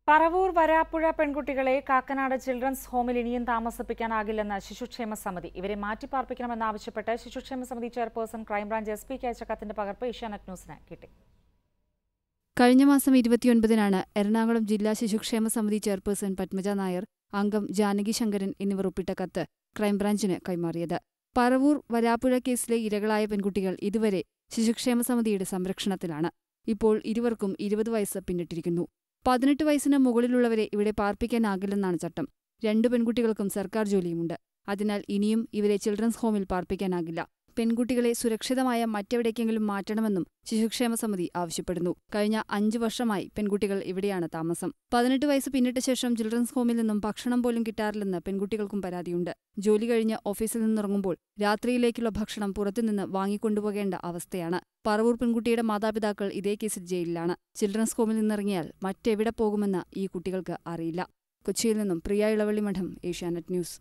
പറവൂർ വരാപ്പുഴ പെൺകുട്ടികളെ കാക്കനാട് ചിൽഡ്രൻസ് ഹോമിൽ ഇനിയും താമസിപ്പിക്കാനാകില്ലെന്ന് ശിശുക്ഷേമ സമിതി ഇവരെ മാറ്റിപ്പാർപ്പിക്കണമെന്നാവശ്യപ്പെട്ട് ശിശുക്ഷേമ സമിതി ചെയർപേഴ്സൺ ക്രൈംബ്രാഞ്ച് എസ് പിക്ക് അയച്ച കത്തിന്റെ പകർപ്പ് ഏഷ്യാനെറ്റ് ന്യൂസിന് കിട്ടി കഴിഞ്ഞ മാസം ഇരുപത്തിയൊൻപതിനാണ് എറണാകുളം ജില്ലാ ശിശുക്ഷേമ സമിതി ചെയർപേഴ്സൺ പത്മജ നായർ അംഗം ജാനകി ശങ്കരൻ എന്നിവർ ഒപ്പിട്ട കത്ത് ക്രൈംബ്രാഞ്ചിന് കൈമാറിയത് പറവൂർ വരാപ്പുഴ കേസിലെ ഇരകളായ പെൺകുട്ടികൾ ഇതുവരെ ശിശുക്ഷേമ സമിതിയുടെ സംരക്ഷണത്തിലാണ് ഇപ്പോൾ ഇരുവർക്കും ഇരുപത് വയസ്സ് പിന്നിട്ടിരിക്കുന്നു പതിനെട്ട് വയസ്സിന് മുകളിലുള്ളവരെ ഇവിടെ പാർപ്പിക്കാനാകില്ലെന്നാണ് ചട്ടം രണ്ടു പെൺകുട്ടികൾക്കും സർക്കാർ ജോലിയുമുണ്ട് അതിനാൽ ഇനിയും ഇവരെ ചിൽഡ്രൻസ് ഹോമിൽ പാർപ്പിക്കാനാകില്ല പെൺകുട്ടികളെ സുരക്ഷിതമായ മറ്റെവിടേക്കെങ്കിലും മാറ്റണമെന്നും ശിശുക്ഷേമ സമിതി ആവശ്യപ്പെടുന്നു കഴിഞ്ഞ അഞ്ചു വർഷമായി പെൺകുട്ടികൾ ഇവിടെയാണ് താമസം പതിനെട്ട് വയസ്സ് പിന്നിട്ട ശേഷം ചിൽഡ്രൻസ് ഹോമിൽ നിന്നും ഭക്ഷണം പോലും കിട്ടാറില്ലെന്ന് പെൺകുട്ടികൾക്കും പരാതിയുണ്ട് ജോലി കഴിഞ്ഞ് ഓഫീസിൽ നിന്നിറങ്ങുമ്പോൾ രാത്രിയിലേക്കുള്ള ഭക്ഷണം പുറത്തുനിന്ന് വാങ്ങിക്കൊണ്ടുപോകേണ്ട അവസ്ഥയാണ് പറവൂർ പെൺകുട്ടിയുടെ മാതാപിതാക്കൾ ഇതേ കേസിൽ ജയിലിലാണ് ചിൽഡ്രൻസ് ഹോമിൽ നിന്നിറങ്ങിയാൽ മറ്റെവിടെ പോകുമെന്ന് ഈ കുട്ടികൾക്ക് അറിയില്ല കൊച്ചിയിൽ നിന്നും പ്രിയ ഇളവള്ളി മഠം ഏഷ്യാനെറ്റ് ന്യൂസ്